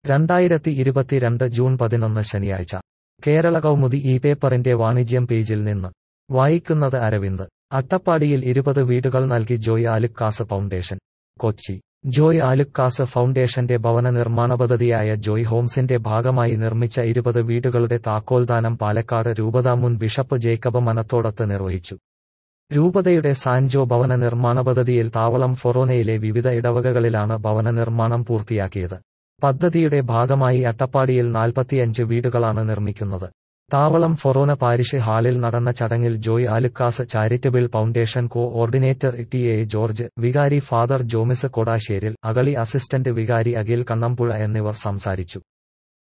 രണ്ടായിരത്തി ഇരുപത്തിരണ്ട് ജൂൺ പതിനൊന്ന് ശനിയാഴ്ച കേരള കൗമുദി ഈ പേപ്പറിന്റെ വാണിജ്യം പേജിൽ നിന്ന് വായിക്കുന്നത് അരവിന്ദ് അട്ടപ്പാടിയിൽ ഇരുപത് വീടുകൾ നൽകി ജോയ് ആലുക്കാസ് ഫൗണ്ടേഷൻ കൊച്ചി ജോയ് ആലുക്കാസ് ഫൗണ്ടേഷന്റെ ഭവന നിർമ്മാണ പദ്ധതിയായ ജോയ് ഹോംസിന്റെ ഭാഗമായി നിർമ്മിച്ച ഇരുപത് വീടുകളുടെ താക്കോൽദാനം പാലക്കാട് രൂപതാ മുൻ ബിഷപ്പ് ജേക്കബ് മനത്തോടത്ത് നിർവഹിച്ചു രൂപതയുടെ സാൻജോ ഭവന നിർമ്മാണ പദ്ധതിയിൽ താവളം ഫൊറോനയിലെ വിവിധ ഇടവകകളിലാണ് ഭവന നിർമ്മാണം പൂർത്തിയാക്കിയത് പദ്ധതിയുടെ ഭാഗമായി അട്ടപ്പാടിയിൽ നാൽപ്പത്തിയഞ്ച് വീടുകളാണ് നിർമ്മിക്കുന്നത് താവളം ഫൊറോന പാരിഷ് ഹാളിൽ നടന്ന ചടങ്ങിൽ Joy Alukkas charitable foundation coordinator T A George വികാരി ഫാദർ ജോമിസ് കൊടാശ്ശേരിൽ അകളി അസിസ്റ്റന്റ് വികാരി അഖിൽ കണ്ണമ്പുഴ എന്നിവർ സംസാരിച്ചു